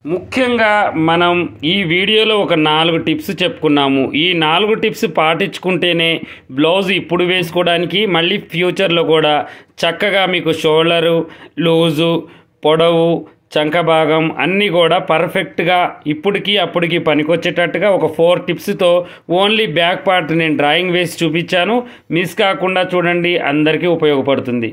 ముఖ్యంగా మనం ఈ వీడియోలో ఒక నాలుగు టిప్స్ చెప్పుకున్నాము ఈ నాలుగు టిప్స్ పాటించుకుంటేనే బ్లౌజ్ ఇప్పుడు వేసుకోవడానికి మళ్ళీ ఫ్యూచర్లో కూడా చక్కగా మీకు షోల్డరు లూజు పొడవు చంక భాగం అన్నీ కూడా పర్ఫెక్ట్గా ఇప్పటికి అప్పటికి పనికొచ్చేటట్టుగా ఒక ఫోర్ టిప్స్తో ఓన్లీ బ్యాక్ పార్ట్ నేను డ్రాయింగ్ వేసి చూపించాను మిస్ కాకుండా చూడండి అందరికీ ఉపయోగపడుతుంది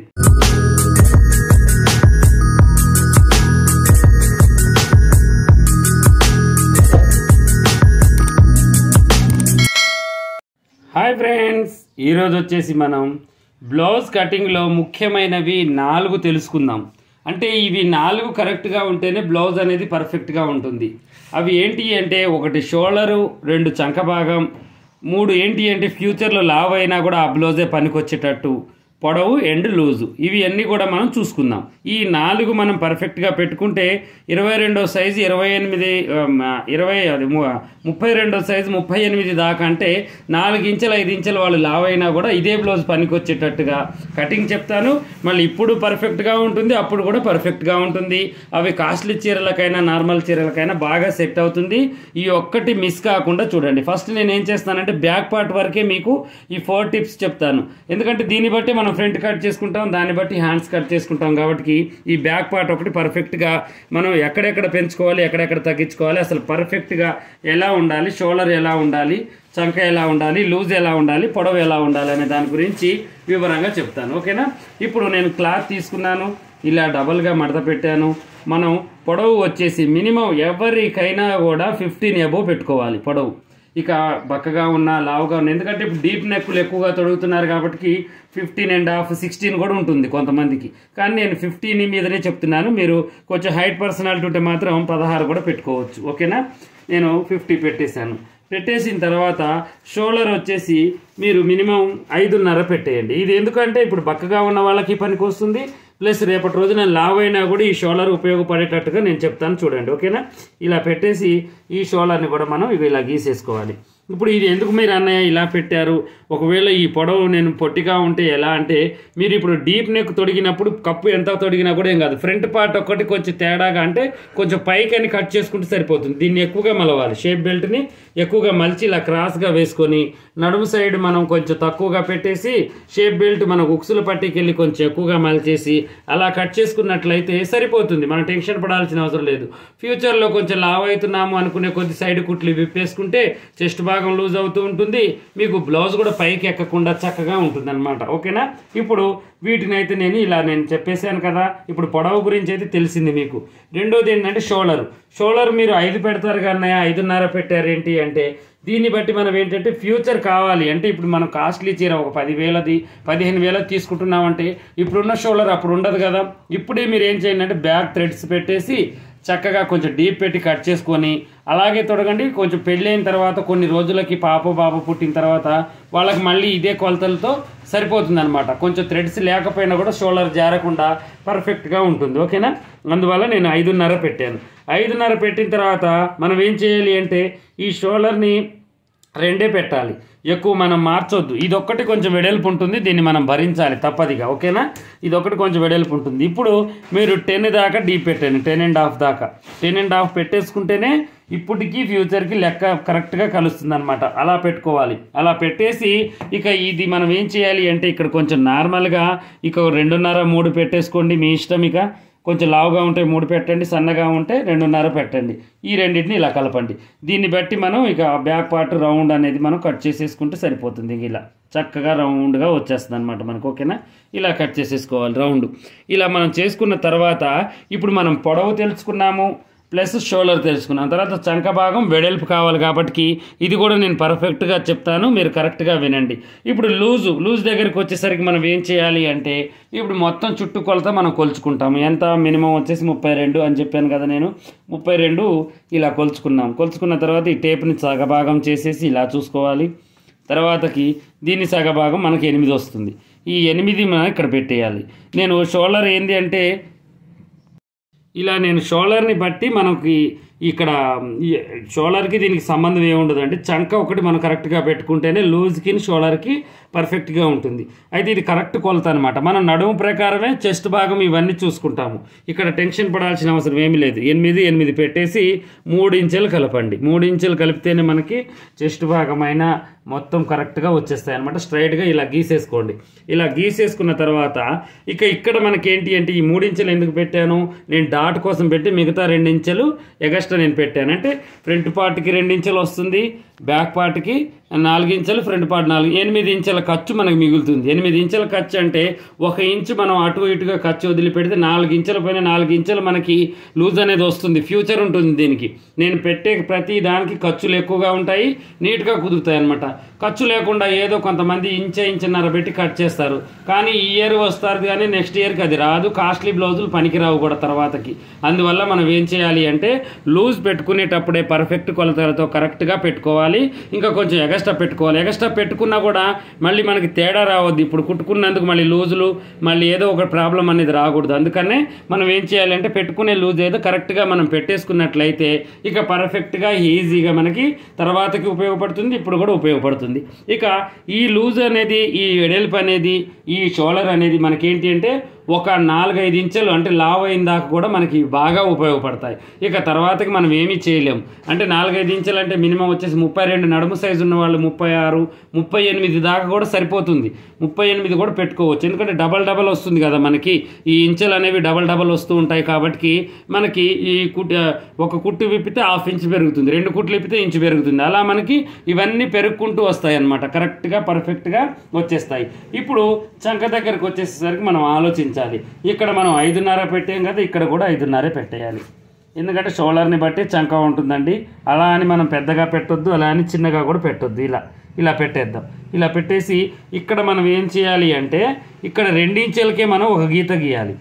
హాయ్ ఫ్రెండ్స్ ఈరోజు వచ్చేసి మనం బ్లౌజ్ కటింగ్లో ముఖ్యమైనవి నాలుగు తెలుసుకుందాం అంటే ఇవి నాలుగు కరెక్ట్గా ఉంటేనే బ్లౌజ్ అనేది పర్ఫెక్ట్గా ఉంటుంది అవి ఏంటి అంటే ఒకటి షోల్డరు రెండు చంక భాగం మూడు ఏంటి అంటే ఫ్యూచర్లో లావ్ అయినా కూడా ఆ బ్లౌజే పనికొచ్చేటట్టు పొడవు ఎండ్ లూజు ఇవి అన్నీ కూడా మనం చూసుకుందాం ఈ నాలుగు మనం పర్ఫెక్ట్గా పెట్టుకుంటే ఇరవై రెండో సైజు ఇరవై ఎనిమిది ఇరవై అది ము- ముప్పై రెండో సైజు ముప్పై ఎనిమిది దాకా అంటే నాలుగు ఇంచులు ఐదు ఇంచులు వాళ్ళు లావ్ అయినా కూడా ఇదే బ్లౌజ్ పనికొచ్చేటట్టుగా కటింగ్ చెప్తాను మళ్ళీ ఇప్పుడు పర్ఫెక్ట్గా ఉంటుంది అప్పుడు కూడా పర్ఫెక్ట్గా ఉంటుంది అవి కాస్ట్లీ చీరలకైనా నార్మల్ చీరలకైనా బాగా సెట్ అవుతుంది ఈ ఒక్కటి మిస్ కాకుండా చూడండి ఫస్ట్ నేను ఏం చేస్తానంటే బ్యాక్ పార్ట్ వరకే మీకు ఈ ఫోర్ టిప్స్ చెప్తాను ఎందుకంటే దీన్ని బట్టి మనం ఫ్రంట్ కట్ చేసుకుంటాం దాన్ని బట్టి హ్యాండ్స్ కట్ చేసుకుంటాం కాబట్టి ఈ బ్యాక్ పార్ట్ ఒకటి పర్ఫెక్ట్గా మనం ఎక్కడెక్కడ పెంచుకోవాలి ఎక్కడెక్కడ తగ్గించుకోవాలి అసలు పర్ఫెక్ట్గా ఎలా ఉండాలి షోల్డర్ ఎలా ఉండాలి చంక ఎలా ఉండాలి లూజ్ ఎలా ఉండాలి పొడవు ఎలా ఉండాలి అనే దాని గురించి వివరంగా చెప్తాను ఓకేనా ఇప్పుడు నేను క్లాత్ తీసుకున్నాను ఇలా డబల్గా మడత పెట్టాను మనం పొడవు వచ్చేసి మినిమం ఎవరికైనా కూడా ఫిఫ్టీన్ ఎబో పెట్టుకోవాలి పొడవు ఇక బక్కగా ఉన్న లావుగా ఉన్న ఎందుకంటే ఇప్పుడు డీప్ నెక్కులు ఎక్కువగా తొడుగుతున్నారు కాబట్టి ఫిఫ్టీన్ అండ్ హాఫ్ సిక్స్టీన్ కూడా ఉంటుంది కొంతమందికి కానీ నేను ఫిఫ్టీన్ మీదనే చెప్తున్నాను మీరు కొంచెం హైట్ పర్సనాలిటీ ఉంటే మాత్రం పదహారు కూడా పెట్టుకోవచ్చు ఓకేనా నేను ఫిఫ్టీ పెట్టేశాను పెట్టేసిన తర్వాత షోల్డర్ వచ్చేసి మీరు మినిమం ఐదున్నర పెట్టేయండి ఇది ఎందుకంటే ఇప్పుడు బక్కగా ఉన్న వాళ్ళకి పనికి వస్తుంది ప్లస్ రేపటి రోజున లావ్ అయినా కూడా ఈ షోల్డర్ ఉపయోగపడేటట్టుగా నేను చెప్తాను చూడండి ఓకేనా ఇలా పెట్టేసి ఈ షోల్డర్ని కూడా మనం ఇవి ఇలా గీసేసుకోవాలి ఇప్పుడు ఇది ఎందుకు మీరు అన్నయ్య ఇలా పెట్టారు ఒకవేళ ఈ పొడవు నేను పొట్టిగా ఉంటే ఎలా అంటే మీరు ఇప్పుడు డీప్ నెక్ తొడిగినప్పుడు కప్పు ఎంత తొడిగినా కూడా ఏం కాదు ఫ్రంట్ పార్ట్ ఒక్కటి కొంచెం తేడాగా అంటే కొంచెం పైకని కట్ చేసుకుంటే సరిపోతుంది దీన్ని ఎక్కువగా మలవాలి షేప్ బెల్ట్ని ఎక్కువగా మలిచి ఇలా క్రాస్గా వేసుకొని నడుము సైడ్ మనం కొంచెం తక్కువగా పెట్టేసి షేప్ బెల్ట్ మన ఉక్సుల పట్టికి వెళ్ళి కొంచెం ఎక్కువగా మలిచేసి అలా కట్ చేసుకున్నట్లయితే సరిపోతుంది మనం టెన్షన్ పడాల్సిన అవసరం లేదు ఫ్యూచర్లో కొంచెం లావ్ అవుతున్నాము అనుకునే కొద్ది సైడ్ కుట్లు విప్పేసుకుంటే చెస్ట్ భాగం లూజ్ అవుతూ ఉంటుంది మీకు బ్లౌజ్ కూడా పైకి ఎక్కకుండా చక్కగా ఉంటుంది అనమాట ఓకేనా ఇప్పుడు వీటిని అయితే నేను ఇలా నేను చెప్పేశాను కదా ఇప్పుడు పొడవు గురించి అయితే తెలిసింది మీకు రెండోది ఏంటంటే షోల్డర్ షోల్డర్ మీరు ఐదు పెడతారు కానీ ఐదున్నర పెట్టారేంటి అంటే దీన్ని బట్టి మనం ఏంటంటే ఫ్యూచర్ కావాలి అంటే ఇప్పుడు మనం కాస్ట్లీ చీర ఒక పదివేలది పదిహేను వేలది తీసుకుంటున్నామంటే ఇప్పుడున్న షోల్డర్ అప్పుడు ఉండదు కదా ఇప్పుడే మీరు ఏం చేయండి అంటే బ్యాక్ థ్రెడ్స్ పెట్టేసి చక్కగా కొంచెం డీప్ పెట్టి కట్ చేసుకొని అలాగే తొడగండి కొంచెం పెళ్ళైన తర్వాత కొన్ని రోజులకి పాప బాబు పుట్టిన తర్వాత వాళ్ళకి మళ్ళీ ఇదే కొలతలతో సరిపోతుంది అనమాట కొంచెం థ్రెడ్స్ లేకపోయినా కూడా షోల్డర్ జారకుండా పర్ఫెక్ట్గా ఉంటుంది ఓకేనా అందువల్ల నేను ఐదున్నర పెట్టాను ఐదున్నర పెట్టిన తర్వాత మనం ఏం చేయాలి అంటే ఈ షోల్డర్ని రెండే పెట్టాలి ఎక్కువ మనం మార్చొద్దు ఇది ఒక్కటి కొంచెం వెడల్పు ఉంటుంది దీన్ని మనం భరించాలి తప్పదిగా ఓకేనా ఇది ఒకటి కొంచెం వెడల్పు ఉంటుంది ఇప్పుడు మీరు టెన్ దాకా డీప్ పెట్టండి టెన్ అండ్ హాఫ్ దాకా టెన్ అండ్ హాఫ్ పెట్టేసుకుంటేనే ఇప్పటికీ ఫ్యూచర్కి లెక్క కరెక్ట్గా కలుస్తుంది అనమాట అలా పెట్టుకోవాలి అలా పెట్టేసి ఇక ఇది మనం ఏం చేయాలి అంటే ఇక్కడ కొంచెం నార్మల్గా ఇక రెండున్నర మూడు పెట్టేసుకోండి మీ ఇష్టం ఇక కొంచెం లావుగా ఉంటే మూడు పెట్టండి సన్నగా ఉంటే రెండున్నర పెట్టండి ఈ రెండింటిని ఇలా కలపండి దీన్ని బట్టి మనం ఇక బ్యాక్ పార్ట్ రౌండ్ అనేది మనం కట్ చేసేసుకుంటే సరిపోతుంది ఇంక ఇలా చక్కగా రౌండ్గా వచ్చేస్తుంది అనమాట మనకు ఓకేనా ఇలా కట్ చేసేసుకోవాలి రౌండ్ ఇలా మనం చేసుకున్న తర్వాత ఇప్పుడు మనం పొడవు తెలుసుకున్నాము ప్లస్ షోల్డర్ తెలుసుకున్నాం తర్వాత చంక భాగం వెడల్పు కావాలి కాబట్టి ఇది కూడా నేను పర్ఫెక్ట్గా చెప్తాను మీరు కరెక్ట్గా వినండి ఇప్పుడు లూజు లూజ్ దగ్గరికి వచ్చేసరికి మనం ఏం చేయాలి అంటే ఇప్పుడు మొత్తం చుట్టూ కొలత మనం కొలుచుకుంటాము ఎంత మినిమం వచ్చేసి ముప్పై రెండు అని చెప్పాను కదా నేను ముప్పై రెండు ఇలా కొలుచుకున్నాం కొలుచుకున్న తర్వాత ఈ టేప్ని సగభాగం చేసేసి ఇలా చూసుకోవాలి తర్వాతకి దీని సగభాగం మనకి ఎనిమిది వస్తుంది ఈ ఎనిమిది మనం ఇక్కడ పెట్టేయాలి నేను షోల్డర్ ఏంది అంటే ఇలా నేను షోల్డర్ని బట్టి మనకి ఇక్కడ ఈ షోల్డర్కి దీనికి సంబంధం ఏముండదు అంటే చంక ఒకటి మనం కరెక్ట్గా పెట్టుకుంటేనే లూజ్కి షోల్డర్కి పర్ఫెక్ట్గా ఉంటుంది అయితే ఇది కరెక్ట్ కొలత అనమాట మనం నడుము ప్రకారమే చెస్ట్ భాగం ఇవన్నీ చూసుకుంటాము ఇక్కడ టెన్షన్ పడాల్సిన అవసరం ఏమీ లేదు ఎనిమిది ఎనిమిది పెట్టేసి మూడు ఇంచెలు కలపండి మూడు ఇంచెలు కలిపితేనే మనకి చెస్ట్ భాగమైన మొత్తం కరెక్ట్గా వచ్చేస్తాయి అనమాట స్ట్రైట్గా ఇలా గీసేసుకోండి ఇలా గీసేసుకున్న తర్వాత ఇక ఇక్కడ మనకి ఏంటి అంటే ఈ మూడు ఇంచెలు ఎందుకు పెట్టాను నేను డాట్ కోసం పెట్టి మిగతా రెండు ఇంచెలు ఎగస్ట్రా నేను పెట్టాను అంటే ఫ్రంట్ పార్ట్కి రెండు ఇంచెలు వస్తుంది బ్యాక్ పార్ట్కి నాలుగు ఇంచెలు ఫ్రంట్ పార్ట్ నాలుగు ఎనిమిది ఇంచెల ఖర్చు మనకు మిగులుతుంది ఎనిమిది ఇంచెల ఖర్చు అంటే ఒక ఇంచు మనం అటు ఇటుగా ఖర్చు వదిలిపెడితే నాలుగు ఇంచెల పైన నాలుగు ఇంచెలు మనకి లూజ్ అనేది వస్తుంది ఫ్యూచర్ ఉంటుంది దీనికి నేను పెట్టే ప్రతి దానికి ఖర్చులు ఎక్కువగా ఉంటాయి నీట్గా కుదురుతాయి అనమాట ఖర్చు లేకుండా ఏదో కొంతమంది ఇంచే ఇంచున్నర పెట్టి కట్ చేస్తారు కానీ ఈ ఇయర్ వస్తారు కానీ నెక్స్ట్ ఇయర్కి అది రాదు కాస్ట్లీ బ్లౌజులు పనికిరావు కూడా తర్వాతకి అందువల్ల మనం ఏం చేయాలి అంటే లూజ్ పెట్టుకునేటప్పుడే పర్ఫెక్ట్ కొలతలతో కరెక్ట్గా పెట్టుకోవాలి ఇంకా కొంచెం ఎగస్ట్రా పెట్టుకోవాలి ఎగస్ట్రా పెట్టుకున్నా కూడా మళ్ళీ మనకి తేడా రావద్దు ఇప్పుడు కుట్టుకున్నందుకు మళ్ళీ లూజులు మళ్ళీ ఏదో ఒక ప్రాబ్లం అనేది రాకూడదు అందుకనే మనం ఏం చేయాలంటే పెట్టుకునే లూజ్ ఏదో కరెక్ట్గా మనం పెట్టేసుకున్నట్లయితే ఇక పర్ఫెక్ట్గా ఈజీగా మనకి తర్వాతకి ఉపయోగపడుతుంది ఇప్పుడు కూడా ఉపయోగపడుతుంది ఇక ఈ లూజ్ అనేది ఈ వెడల్పు అనేది ఈ షోల్డర్ అనేది మనకేంటి అంటే ఒక నాలుగైదు ఇంచెలు అంటే లావ్ అయిన దాకా కూడా మనకి బాగా ఉపయోగపడతాయి ఇక తర్వాతకి మనం ఏమీ చేయలేం అంటే నాలుగైదు ఇంచెలు అంటే మినిమం వచ్చేసి ముప్పై రెండు నడుము సైజు ఉన్న వాళ్ళు ముప్పై ఆరు ముప్పై ఎనిమిది దాకా కూడా సరిపోతుంది ముప్పై ఎనిమిది కూడా పెట్టుకోవచ్చు ఎందుకంటే డబల్ డబల్ వస్తుంది కదా మనకి ఈ ఇంచెలు అనేవి డబల్ డబల్ వస్తూ ఉంటాయి కాబట్టి మనకి ఈ కుట్టు ఒక కుట్టు విప్పితే హాఫ్ ఇంచ్ పెరుగుతుంది రెండు కుట్లు విప్పితే ఇంచు పెరుగుతుంది అలా మనకి ఇవన్నీ పెరుగుకుంటూ వస్తాయి అన్నమాట కరెక్ట్గా పర్ఫెక్ట్గా వచ్చేస్తాయి ఇప్పుడు చంక దగ్గరకు వచ్చేసరికి మనం ఆలోచించాలి ఇక్కడ మనం ఐదున్నర పెట్టాం కదా ఇక్కడ కూడా ఐదున్నరే పెట్టేయాలి ఎందుకంటే షోల్డర్ని బట్టి చంక ఉంటుందండి అలా అని మనం పెద్దగా పెట్టొద్దు అలా అని చిన్నగా కూడా పెట్టొద్దు ఇలా ఇలా పెట్టేద్దాం ఇలా పెట్టేసి ఇక్కడ మనం ఏం చేయాలి అంటే ఇక్కడ రెండించెలకే మనం ఒక గీత గీయాలి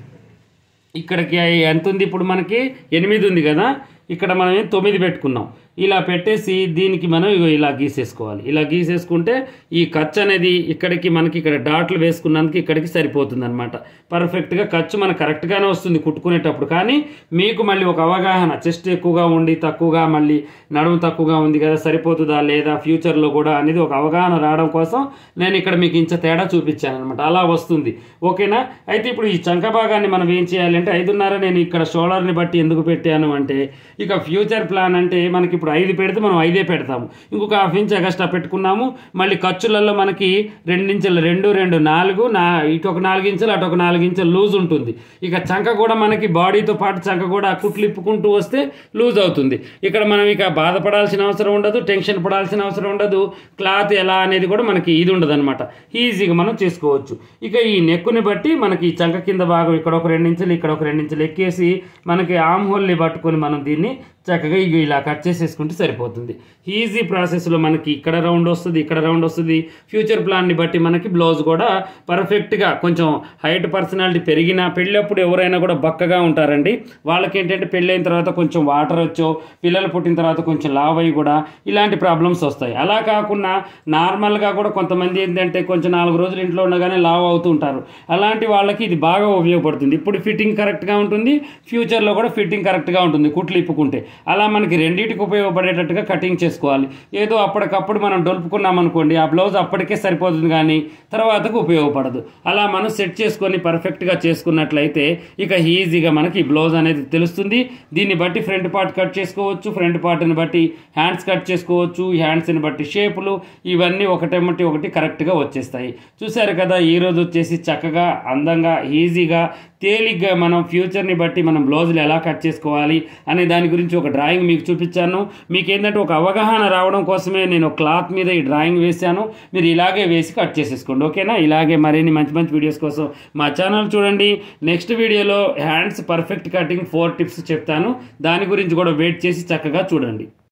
ఇక్కడికి ఎంత ఉంది ఇప్పుడు మనకి ఎనిమిది ఉంది కదా ఇక్కడ మనం ఏం తొమ్మిది పెట్టుకున్నాం ఇలా పెట్టేసి దీనికి మనం ఇగో ఇలా గీసేసుకోవాలి ఇలా గీసేసుకుంటే ఈ ఖర్చు అనేది ఇక్కడికి మనకి ఇక్కడ డాట్లు వేసుకున్నందుకు ఇక్కడికి సరిపోతుంది అనమాట పర్ఫెక్ట్గా ఖర్చు మనకు కరెక్ట్గానే వస్తుంది కుట్టుకునేటప్పుడు కానీ మీకు మళ్ళీ ఒక అవగాహన చెస్ట్ ఎక్కువగా ఉండి తక్కువగా మళ్ళీ నడుము తక్కువగా ఉంది కదా సరిపోతుందా లేదా ఫ్యూచర్లో కూడా అనేది ఒక అవగాహన రావడం కోసం నేను ఇక్కడ మీకు ఇంత తేడా చూపించాను అనమాట అలా వస్తుంది ఓకేనా అయితే ఇప్పుడు ఈ చంక భాగాన్ని మనం ఏం చేయాలంటే ఐదున్నర నేను ఇక్కడ షోల్డర్ని బట్టి ఎందుకు పెట్టాను అంటే ఇక ఫ్యూచర్ ప్లాన్ అంటే మనకి ఇప్పుడు ఐదు పెడితే మనం ఐదే పెడతాము ఇంకొక హాఫ్ ఇంచ్ ఎగస్ట్రా పెట్టుకున్నాము మళ్ళీ ఖర్చులలో మనకి రెండించెలు రెండు రెండు నాలుగు నా ఇటు ఒక నాలుగు ఇంచులు అటు ఒక నాలుగు ఇంచులు లూజ్ ఉంటుంది ఇక చంక కూడా మనకి బాడీతో పాటు చంక కూడా కుట్లు ఇప్పుకుంటూ వస్తే లూజ్ అవుతుంది ఇక్కడ మనం ఇక బాధపడాల్సిన అవసరం ఉండదు టెన్షన్ పడాల్సిన అవసరం ఉండదు క్లాత్ ఎలా అనేది కూడా మనకి ఇది ఉండదు అనమాట ఈజీగా మనం చేసుకోవచ్చు ఇక ఈ నెక్కుని బట్టి మనకి ఈ చంక కింద భాగం ఇక్కడ ఒక రెండు ఇంచులు ఇక్కడ ఒక రెండు ఇంచులు ఎక్కేసి మనకి ఆమ్ హోల్ని పట్టుకొని మనం దీన్ని చక్కగా ఇక ఇలా కట్ చేసేసుకుంటే సరిపోతుంది ఈజీ ప్రాసెస్లో మనకి ఇక్కడ రౌండ్ వస్తుంది ఇక్కడ రౌండ్ వస్తుంది ఫ్యూచర్ ప్లాన్ని బట్టి మనకి బ్లౌజ్ కూడా పర్ఫెక్ట్గా కొంచెం హైట్ పర్సనాలిటీ పెరిగినా పెళ్ళప్పుడు ఎవరైనా కూడా బక్కగా ఉంటారండి వాళ్ళకి ఏంటంటే పెళ్ళైన తర్వాత కొంచెం వాటర్ వచ్చో పిల్లలు పుట్టిన తర్వాత కొంచెం లావ్ అయ్యి కూడా ఇలాంటి ప్రాబ్లమ్స్ వస్తాయి అలా కాకుండా నార్మల్గా కూడా కొంతమంది ఏంటంటే కొంచెం నాలుగు రోజులు ఇంట్లో ఉండగానే లావ్ అవుతూ ఉంటారు అలాంటి వాళ్ళకి ఇది బాగా ఉపయోగపడుతుంది ఇప్పుడు ఫిట్టింగ్ కరెక్ట్గా ఉంటుంది ఫ్యూచర్లో కూడా ఫిట్టింగ్ కరెక్ట్గా ఉంటుంది కుట్లు ఇప్పుకుంటే అలా మనకి రెండింటికి ఉపయోగపడేటట్టుగా కటింగ్ చేసుకోవాలి ఏదో అప్పటికప్పుడు మనం డొలుపుకున్నాం అనుకోండి ఆ బ్లౌజ్ అప్పటికే సరిపోతుంది కానీ తర్వాతకు ఉపయోగపడదు అలా మనం సెట్ చేసుకొని పర్ఫెక్ట్గా చేసుకున్నట్లయితే ఇక ఈజీగా మనకి ఈ బ్లౌజ్ అనేది తెలుస్తుంది దీన్ని బట్టి ఫ్రంట్ పార్ట్ కట్ చేసుకోవచ్చు ఫ్రంట్ పార్ట్ని బట్టి హ్యాండ్స్ కట్ చేసుకోవచ్చు ఈ హ్యాండ్స్ని బట్టి షేపులు ఇవన్నీ ఒకటేమటి ఒకటి కరెక్ట్గా వచ్చేస్తాయి చూసారు కదా ఈ రోజు వచ్చేసి చక్కగా అందంగా ఈజీగా తేలిగ్గా మనం ఫ్యూచర్ని బట్టి మనం బ్లౌజులు ఎలా కట్ చేసుకోవాలి అనే దాని గురించి ఒక డ్రాయింగ్ మీకు చూపించాను మీకు ఏంటంటే ఒక అవగాహన రావడం కోసమే నేను క్లాత్ మీద ఈ డ్రాయింగ్ వేశాను మీరు ఇలాగే వేసి కట్ చేసేసుకోండి ఓకేనా ఇలాగే మరిన్ని మంచి మంచి వీడియోస్ కోసం మా ఛానల్ చూడండి నెక్స్ట్ వీడియోలో hands perfect cutting four tips చెప్తాను దాని గురించి కూడా వెయిట్ చేసి చక్కగా చూడండి